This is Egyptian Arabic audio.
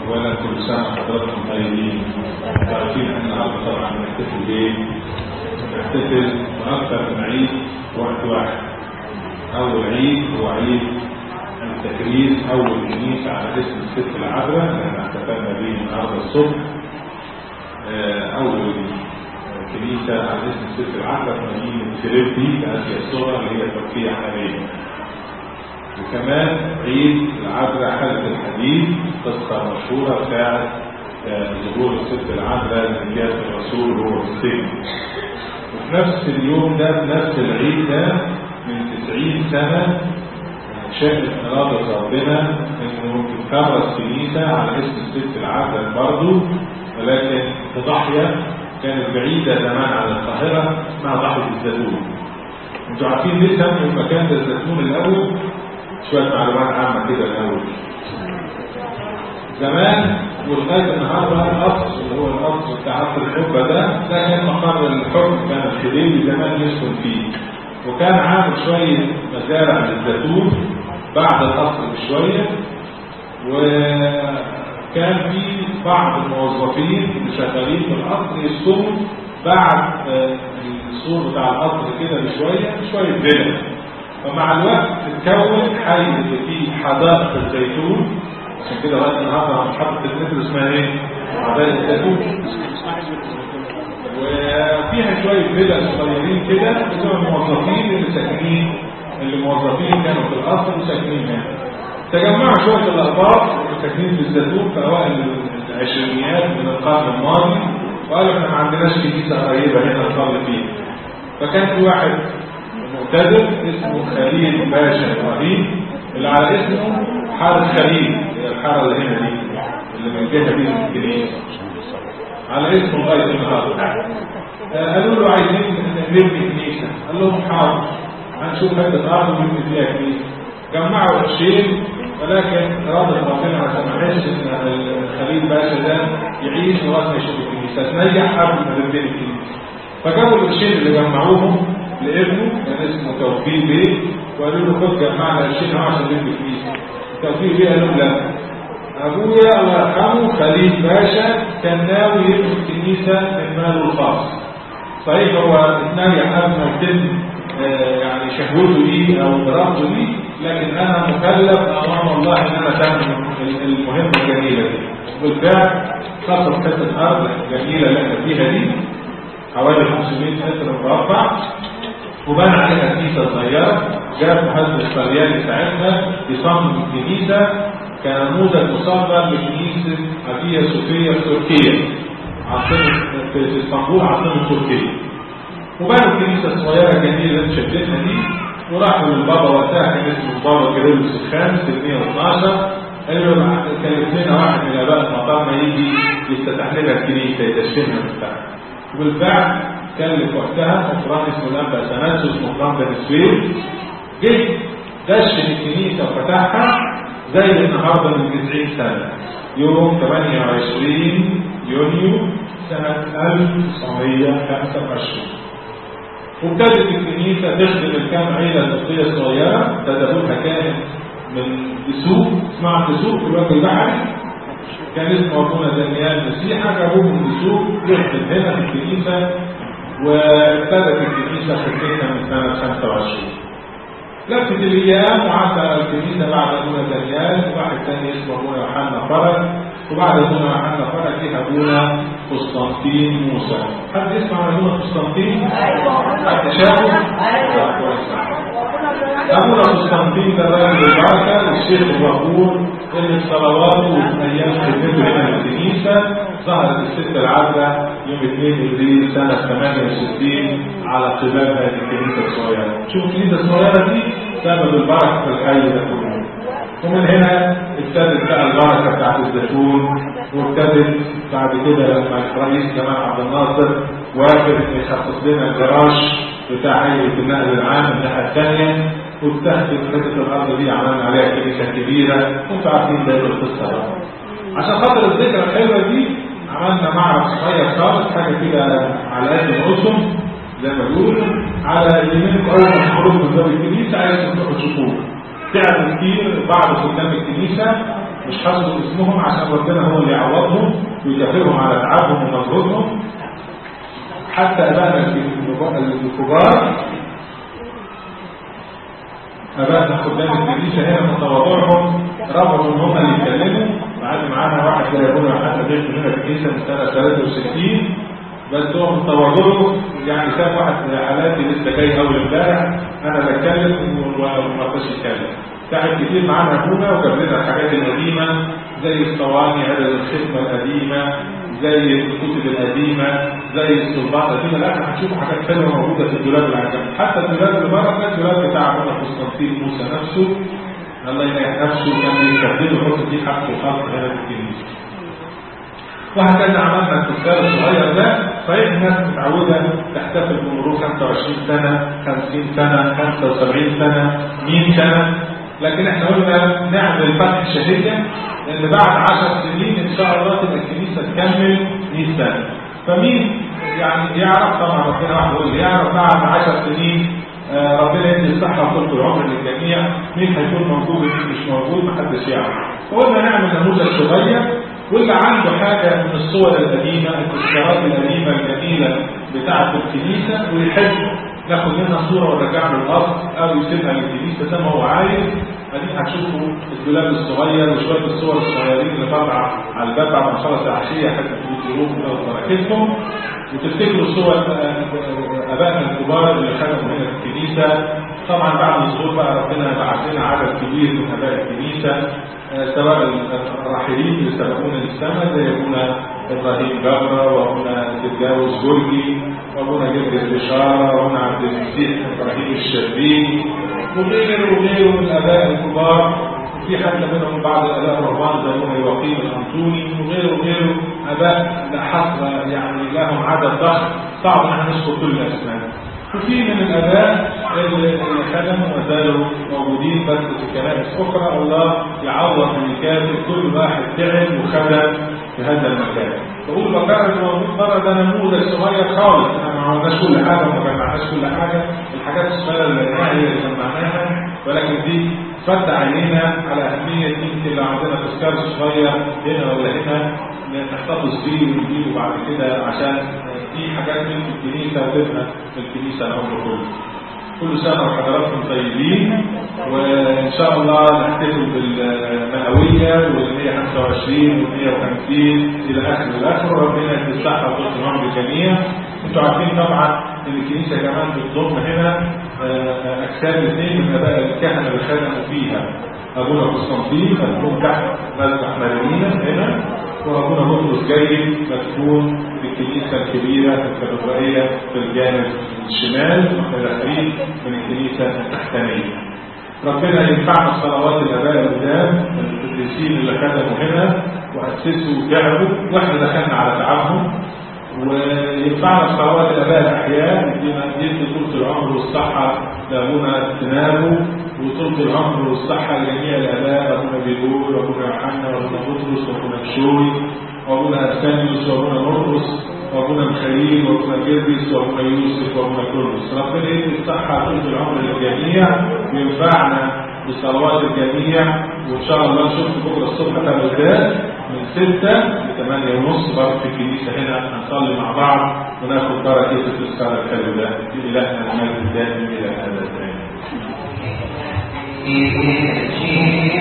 ولا كل سنة حضراتكم طيبين عارفين ان النهارده طبعا بنحتفل بايه؟ بنحتفل بأكثر من عيد وقت واحد أول عيد هو عيد التكريس أول كنيسة على اسم الست العذراء اللي احنا احتفلنا بيه النهارده الصبح أول كنيسة على اسم الست العذراء في مدينة فيليبي في آسيا الصغرى اللي هي تركيا حاليا وكمان عيد العذراء حلقة الحديد قصة مشهورة بتاعت ظهور الست العذراء لنجاة الرسول وهو في السجن وفي نفس اليوم ده في نفس العيد ده من 90 سنة شافت إرادة ربنا إنه تتكرس كنيسة على اسم الست العذراء برضه ولكن في ضاحية كانت بعيدة زمان عن القاهرة اسمها ضاحية الزيتون. انتوا عارفين ليه سموا المكان ده الزيتون الأول؟ شوية معلومات عامة كده الأول. زمان ولغاية النهاردة القصر اللي هو القصر بتاع قصر الحبة ده ده كان مقر الحكم كان الخليلي زمان يسكن فيه وكان عامل شوية مزارع للزيتون بعد القصر بشوية وكان في بعض الموظفين اللي شغالين في القصر يسكنوا بعد السور بتاع القصر كده بشوية بشوية فيلا فمع الوقت اتكون حي اللي فيه حدائق الزيتون عشان كده لغايه النهارده محطه المترو اسمها ايه؟ حدائق الزيتون وفيها شويه فيلا صغيرين كده بتوع الموظفين اللي ساكنين اللي موظفين كانوا في القصر وساكنين هنا تجمعوا شويه الاخبار اللي ساكنين في الزيتون في اوائل العشرينيات من القرن الماضي وقالوا احنا ما عندناش كنيسه قريبه هنا نصلي فيها فكان في واحد معتدل اسمه خليل باشا ابراهيم اللي على اسمه حارة خليل هي الحارة اللي هنا دي اللي من جهة دي الكنيسة على اسمه لغاية النهارده قالوا له عايزين نبني كنيسة قال لهم حاضر هنشوف حتة أرض ونبني فيها كنيسة جمعوا قرشين ولكن إرادة ربنا ما سمحتش إن خليل باشا ده يعيش لغاية ما يشوف الكنيسة تنجح قبل ما تبني الكنيسة فجابوا القرشين اللي جمعوهم لابنه كان اسمه توفيق بيه وقالوا له خد جمعنا قرشين اهو عشان نبني كنيسه توفيق بيه قال لهم لا ابويا الله يرحمه خليل باشا كان ناوي يبني كنيسه من ماله الخاص صحيح هو اتنجح قبل ما يتم يعني شهوته ليه او دراسته ليه لكن انا مكلف امام الله ان انا اتمم المهمه الجميله دي بالفعل خطط حته ارض جميله اللي احنا فيها دي حوالي 500 متر مربع وبنى عليها كنيسه صغيره جاب مهندس طلياني ساعتها يصمم الكنيسه كنموذج مصغر لكنيسه ابيا صوفيا في تركيا عاصمه في اسطنبول عاصمه تركيا وبنوا الكنيسه الصغيره الجميله اللي شدتها دي وراحوا للبابا وقتها كان اسمه البابا كيرلس الخامس 112 قالوا له كلف لنا واحد من اباء المقام يجي يفتتح لنا الكنيسه يدشنها وبتاع وبالفعل كلف وقتها مقران اسمه الانبا سنانسوس مقران بن سويد جه دشن الكنيسه وفتحها زي النهارده من 90 سنه يوم 28 يونيو سنه 1925 وابتدت الكنيسه تخدم الكام عيله القبطيه الصغيره ابتدأوها كانت من دسوق اسمها دسوق في الوجه البحري كان اسمه ابونا دانيال مسيحه جابوه من دسوق يخدم هنا في الكنيسه وابتدت الكنيسه خدمتها من سنه 25 لفت الايام وعدى على الكنيسه بعد ابونا دانيال وواحد ثاني اسمه ابونا يوحنا فرج وبعد ابونا يوحنا فرج جه ابونا قسطنطين موسى حد يسمع عن ابونا قسطنطين؟ حد شافه؟ ابونا قسطنطين ده راجل البركه الشيخ الغفور اللي في صلواته وفي ايام خدمته هنا في الكنيسه ظهرت الست العذراء يوم 2 ابريل سنه 68 على قباب هذه الكنيسه الصغيره شوف الكنيسه الصغيره دي سبب البركه في الحي ده كله ومن هنا ابتدت بقى البركه بتاعت الزيتون وابتدت بعد كده لما الرئيس جمال عبد الناصر وافق ان يخصص لنا الجراج بتاع هيئه النقل العام الناحيه الثانيه واتخذت حته الارض دي عملنا عليها كنيسه كبيره وانتوا عارفين ده القصه بقى عشان خاطر الذكرى الحلوه دي عملنا معرض صغير خالص حاجه كده على قد الرسم زي ما بيقولوا على يمينكم اول ما تخرجوا من باب الكنيسه عايز تروحوا تشوفوه تعب كتير بعض خدام الكنيسه مش حافظوا اسمهم عشان ربنا هو اللي يعوضهم ويكافئهم على تعبهم ومجهودهم حتى ابائنا الكبار ابائنا خدام الكنيسه هنا من تواضعهم رفضوا ان هم اللي يتكلموا بعد معانا واحد زي ابونا حتى بيت هنا في الكنيسه من سنه 63 بس هو من تواضعه يعني كان واحد من حالاتي لسه جاي اول امبارح انا بتكلم وما رضاش يتكلم تعب كتير معانا ابونا وجاب لنا الحاجات القديمه زي الصواني عدد الختمه القديمه زي الكتب القديمه زي الصلبات القديمه لا احنا هنشوف حاجات حلوه موجوده في الدولاب اللي عندنا حتى الدولاب اللي بره ده الدولاب بتاع ابونا قسطنطين موسى نفسه الله يريح نفسه كان بيستخدمه يحط فيه حق وخط هنا في الكنيسه وهكذا عملنا التذكار الصغير ده صحيح الناس متعودة تحتفل بمرور 25 سنة 50 سنة 75 سنة 100 سنة لكن احنا قلنا نعمل فتح شهية لان بعد 10 سنين ان شاء الله تبقى الكنيسة تكمل 100 سنة فمين يعني يعرف طبعا ربنا واحد يقول يعرف بعد 10 سنين آه ربنا يدي الصحة وطول العمر للجميع مين هيكون موجود ومين مش موجود محدش يعرف فقلنا نعمل نموذج صغير واللي عنده حاجة من الصور القديمة التذكارات القديمة الجميلة بتاعة الكنيسة ويحب ناخد منها صورة ونرجع له الأرض أو يسيبها للكنيسة زي ما هو عايز اديك هتشوفوا الدولاب الصغير وشوية الصور الصغيرين اللي طالعة على الباب بعد ما خلص العشية حتى تجيبوهم وبركتهم وتفتكروا صور ابائنا الكبار اللي خدموا هنا في الكنيسة طبعا بعد الظهور بقى ربنا بعت لنا عدد كبير من اباء الكنيسة سواء الراحلين اللي سبقونا للسماء زي ابونا ابراهيم جبرة وابونا تتجاوز جورجي وابونا جبر البشارة وابونا عبد المسيح ابراهيم الشربيني وغيره وغيره من الاباء الكبار في حتى منهم بعض الاباء الرهبان زي ابونا يواقيم الانطوني وغيره وغيره اباء لا حصر يعني لهم عدد ضخم صعب ان نذكر كل الاسماء وفي من الاباء اللي خدموا وما زالوا موجودين بس في كنائس اخرى الله يعوض ويكافئ كل واحد تعب وخدم في هذا المكان بقول بكرر اللي موجود بره ده نموذج صغير خالص احنا ما عملناش كل حاجه وما جمعناش كل حاجه الحاجات الصغيره اللي لقيناها هي اللي جمعناها ولكن دي فتح عينينا على اهميه يمكن لو عندنا تذكار صغير هنا ولا هنا نحتفظ بيه ونجيبه بعد كده عشان في حاجات من الكنيسه وتبقى في الكنيسه العمر كله كل سنة وحضراتكم طيبين وإن شاء الله نحتفل بالمئوية وال 125 وال 150 إلى آخر الآخر ربنا يدي الصحة وطول العمر للجميع أنتوا عارفين طبعا إن الكنيسة كمان بتضم هنا أجسام اثنين من آباء الكهنة اللي خدموا فيها أبونا قسطنطين مدفون تحت مذبح مريمينا هنا وأبونا بطرس جاي مدفون في الكنيسة الكبيرة الكاتدرائية في الجانب الشمال الأخير من الكنيسة التحتانية ربنا ينفعنا بصلوات الآباء القدام القديسين اللي خدموا هنا وأسسوا وتعبوا وإحنا دخلنا على تعبهم وينفعنا بصلوات الآباء الأحياء يدينا يدي طول العمر والصحة لأبونا تنابو وطولة العمر والصحة لجميع الآباء أبونا بيدور وأبونا يوحنا وأبونا بطرس وأبونا بشوي وأبونا أرسانيوس وأبونا مرقس وأبونا مخيل وأبونا جربس وأبونا يوسف وأبونا كرمس ربنا يدي الصحة طولة العمر للجميع وينفعنا بصلوات الجميع وإن شاء الله نشوفكم بكرة الصبح في القداس من 6 ل 8 ونص برضه في الكنيسة هنا هنصلي مع بعض وناخد بركة التذكار الحلو ده لإلهنا المجد الدائم إلى هذا الزمان.